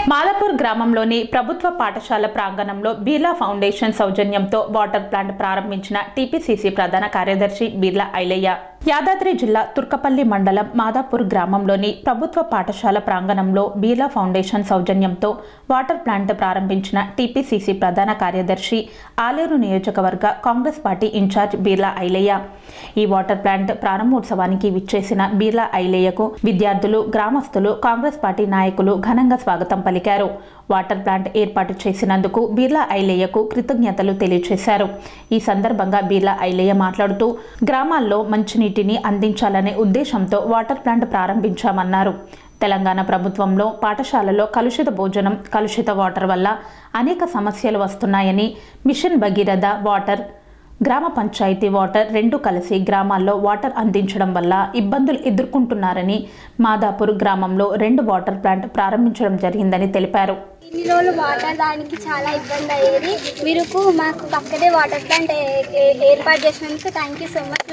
మాలపూర్ గ్రామంలోని ప్రభుత్వ పాఠశాల ప్రాంగణంలో బీర్లా ఫౌండేషన్ సౌజన్యంతో వాటర్ ప్లాంట్ ప్రారంభించిన టీపీసీసీ ప్రధాన కార్యదర్శి బీర్లా ఐలయ్య యాదాద్రి జిల్లా తుర్కపల్లి మండలం మాదాపూర్ గ్రామంలోని ప్రభుత్వ పాఠశాల ప్రాంగణంలో బీర్లా ఫౌండేషన్ సౌజన్యంతో వాటర్ ప్లాంట్ ప్రారంభించిన టీపీసీసీ ప్రధాన కార్యదర్శి ఆలేరు నియోజకవర్గ కాంగ్రెస్ పార్టీ ఇన్ఛార్జ్ బీర్లా ఐలయ్య ఈ వాటర్ ప్లాంట్ ప్రారంభోత్సవానికి విచ్చేసిన బీర్లా ఐలయ్యకు విద్యార్థులు గ్రామస్తులు కాంగ్రెస్ పార్టీ నాయకులు ఘనంగా స్వాగతం పలికారు వాటర్ ప్లాంట్ ఏర్పాటు చేసినందుకు బీర్లా ఐలయ్యకు కృతజ్ఞతలు తెలియజేశారు ఈ సందర్భంగా బీర్లా ఐలయ్య మాట్లాడుతూ గ్రామాల్లో మంచినీటిని అందించాలనే ఉద్దేశంతో వాటర్ ప్లాంట్ ప్రారంభించామన్నారు తెలంగాణ ప్రభుత్వంలో పాఠశాలలో కలుషిత భోజనం కలుషిత వాటర్ వల్ల అనేక సమస్యలు వస్తున్నాయని మిషన్ భగీరథ వాటర్ గ్రామ పంచాయతీ వాటర్ రెండు కలిసి గ్రామాల్లో వాటర్ అందించడం వల్ల ఇబ్బందులు ఎదుర్కొంటున్నారని మాదాపూర్ గ్రామంలో రెండు వాటర్ ప్లాంట్ ప్రారంభించడం జరిగిందని తెలిపారు ఇన్ని రోజులు వాటర్ దానికి చాలా ఇబ్బంది అయ్యేది మీరు మాకు పక్కనే వాటర్ ప్లాంట్ ఏ- ఏ- ఏర్పాటు చేసినందుకు థ్యాంక్ యూ సో మచ్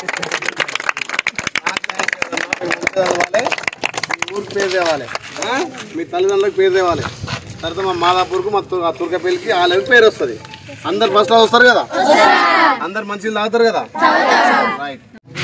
చదవాలి మీ ఊరికి పేరు తేవాలి ఆ? మీ తల్లిదండ్రులకు పేరు తేవాలి తర్వాత మా మాదాపూర్కు మా తుర్క తుర్కపల్లికి వాళ్ళకి పేరు వస్తుంది అందరు ఫస్ట్ వస్తారు కదా అందరు మంచిగా తాగుతారు కదా రైట్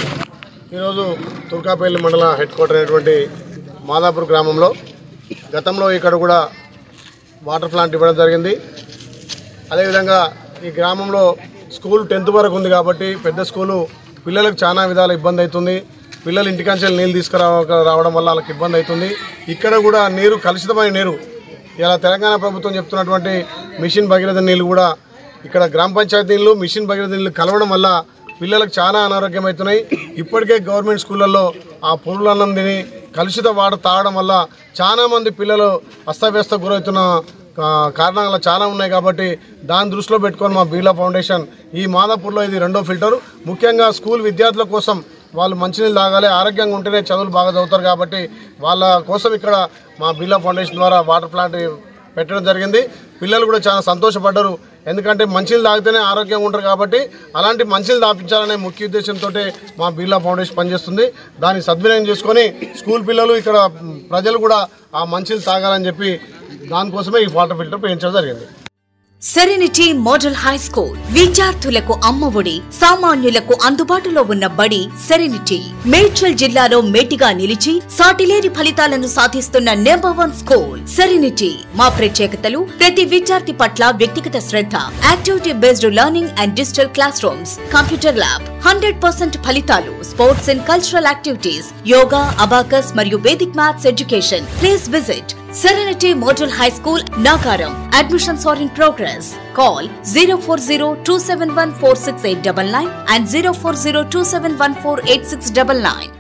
ఈరోజు తుర్కాపల్లి మండల హెడ్ క్వార్టర్ అయినటువంటి మాదాపూర్ గ్రామంలో గతంలో ఇక్కడ కూడా వాటర్ ప్లాంట్ ఇవ్వడం జరిగింది అదేవిధంగా ఈ గ్రామంలో స్కూల్ టెన్త్ వరకు ఉంది కాబట్టి పెద్ద స్కూలు పిల్లలకు చాలా విధాల ఇబ్బంది అవుతుంది పిల్లలు ఇంటికాంచెలు నీళ్ళు తీసుకురా రావడం వల్ల వాళ్ళకి ఇబ్బంది అవుతుంది ఇక్కడ కూడా నీరు కలుషితమైన నీరు ఇలా తెలంగాణ ప్రభుత్వం చెప్తున్నటువంటి మిషన్ భగీరథ నీళ్ళు కూడా ఇక్కడ గ్రామ పంచాయతీ నీళ్ళు మిషన్ భగీరథ నీళ్ళు కలవడం వల్ల పిల్లలకు చాలా అనారోగ్యం అవుతున్నాయి ఇప్పటికే గవర్నమెంట్ స్కూళ్ళల్లో ఆ పురుగుల అన్నం తిని కలుషిత వాటర్ తాగడం వల్ల చాలా మంది పిల్లలు అస్తవ్యస్త గురవుతున్న ఆ, కారణాలు చాలా ఉన్నాయి కాబట్టి దాన్ని దృష్టిలో పెట్టుకొని మా బీర్లా ఫౌండేషన్ ఈ మాదాపూర్లో ఇది రెండో ఫిల్టర్ ముఖ్యంగా స్కూల్ విద్యార్థుల కోసం వాళ్ళు మంచినీళ్ళు తాగాలి ఆరోగ్యంగా ఉంటేనే చదువులు బాగా చదువుతారు కాబట్టి వాళ్ళ కోసం ఇక్కడ మా బీర్లా ఫౌండేషన్ ద్వారా వాటర్ ప్లాంట్ పెట్టడం జరిగింది పిల్లలు కూడా చాలా సంతోషపడ్డారు ఎందుకంటే మంచినీళ్ళు తాగితేనే ఆరోగ్యంగా ఉంటారు కాబట్టి అలాంటి మంచినీళ్ళు తాపించాలనే ముఖ్య ఉద్దేశంతో మా బీర్లా ఫౌండేషన్ పనిచేస్తుంది దాన్ని సద్వినియోగం చేసుకొని స్కూల్ పిల్లలు ఇక్కడ ప్రజలు కూడా ఆ మంచినీళ్ళు తాగాలని చెప్పి దానికోసమే ఈ వాటర్ ఫిల్టర్ పెంచడం జరిగింది సెరెనిటీ మోడల్ హై స్కూల్ విద్యార్థులకు అమ్మఒడి సామాన్యులకు అందుబాటులో ఉన్న బడి సెరెనిటీ మేడ్చల్ జిల్లాలో మేటిగా నిలిచి సాటిలేని ఫలితాలను సాధిస్తున్న నెంబర్ వన్ స్కూల్ సెరెనిటీ మా ప్రత్యేకతలు ప్రతి విద్యార్థి పట్ల వ్యక్తిగత శ్రద్ధ activity based learning and digital class rooms computer lab hundred percent ఫలితాలు sports and cultural activities yoga abacus మరియు Vedic maths education please visit Serenity Model High School, Nagaram. Admissions are in progress. Call 040 and 040